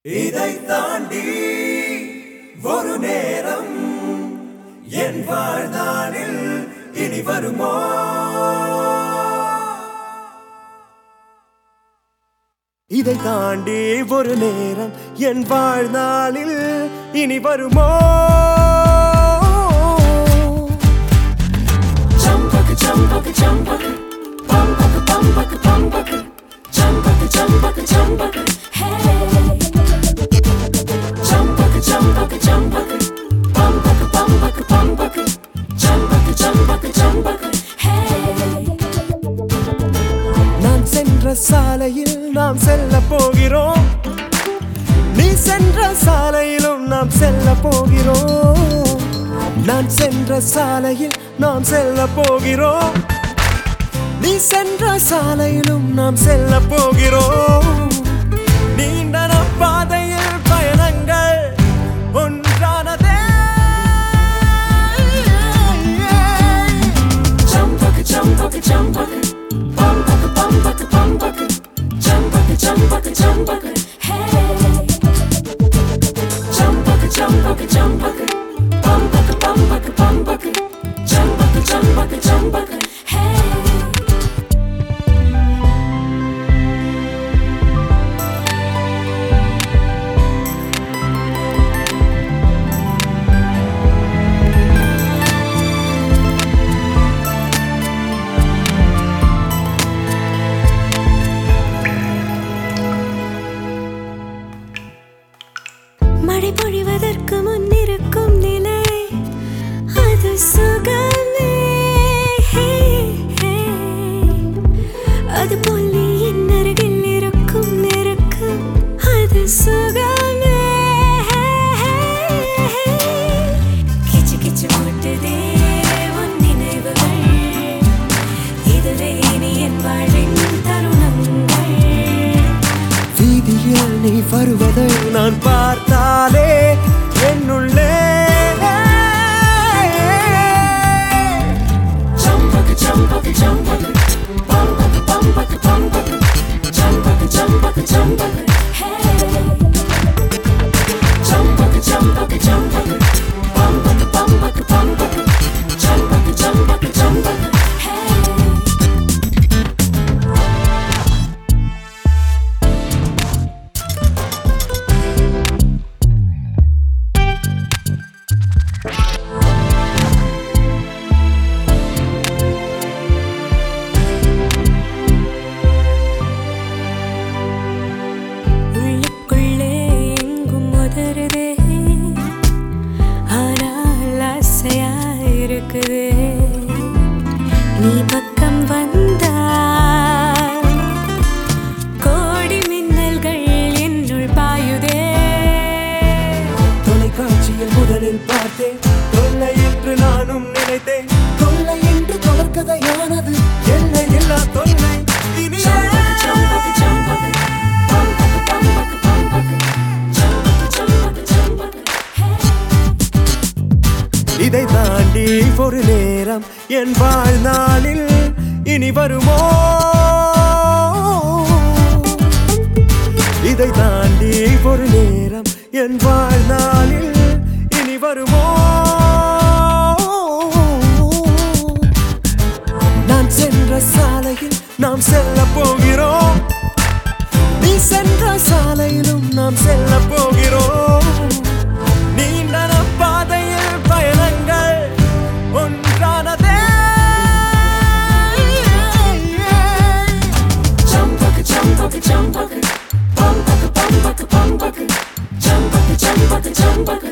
இதை தாண்டி ஒரு நேரம் என் வாழ்நாளில் இனி வருமோ இதை தாண்டி ஒரு நேரம் என் வாழ்நாளில் இனி வருமோ Chambaka, chambaka, chambaka. Bambaka, bambaka, bambaka. Chambaka, chambaka, chambaka. Hey. Chambaka, chambaka, chambaka. Bambaka, bambaka, bambaka. Chambaka, chambaka, chambaka. Hey. நான் சென்ற சாலையில் நாம் செல்ல போகிறோம் நீ சென்ற சாலையிலும் நாம் செல்ல போகிறோம் நான் சென்ற சாலையில் நாம் செல்ல போகிறோம் நீ சென்ற சாலையிலும் நாம் செல்ல போகிறோம் நீண்ட நம் பாதையில் பயணங்கள் ஒன்றானதே Chambaka, chambaka, chambaka. Bambaka, bambaka, bambaka. Chambaka, chambaka, chambaka. Hey. Chambaka, chambaka, chambaka. Bambaka, bambaka, bambaka. Chambaka, chambaka, chambaka. Hey. மழை பொழிவதற்கு முன்னிருக்கும் நிலை அது சுகமே ஹே, ஹே. அது போல் நீ என் அருகில் இருக்கும் நெருக்கம் அது சுகமே ஹே, ஹே, ஹே. கிச்சு கிச்சு மூட்டுதே உன் நினைவுகள் இதுவே இனி என் வாழ்வின் தருணங்கள் வீதியில் நீ வருவதை நான் பார்த்தாலே என்னுள்ளே Chambaka, chambaka, chambaka. Bambaka, bambaka, bambaka. Chambaka, chambaka, chambaka. Hey. Chambaka, chambaka, chambaka. Bambaka, bambaka, bambaka. Chambaka, chambaka, chambaka. Hey. உள்ளுக்குள்ளே எங்கும் உதறுதே ஆனால் ஆசையா இருக்குதே நீ பக்கம் வந்தால் கோடி மின்னல்கள் என்னுள் பாயுதே தொலைக்காட்சியில் முதலில் பார்த்தேன் தொல்லை என்று நானும் நினைத்தேன் தொல்லை என்று தொடர்கதையானது எல்லை இல்லா தொல்லை இனியே Chambaka, chambaka. Bambaka, bambaka, bambaka. Chambaka, chambaka, chambaka. Hey. இதை தாண்டி ஒரு நேரம் என் வாழ்நாளில் இனி வருமோ இதை தாண்டி ஒரு நேரம் என் வாழ்நாளில் இனி வருமோ நான் சென்ற சாலையில் நாம் செல்ல போகிறோம் நீ சென்ற சாலையிலும் நாம் செல்ல போகிறோம் நீண்ட நம் பாதையில் பயணங்கள் ஒன்றானதே Chambaka, chambaka, chambaka. Bambaka, bambaka, bambaka. Chambaka, chambaka, chambaka.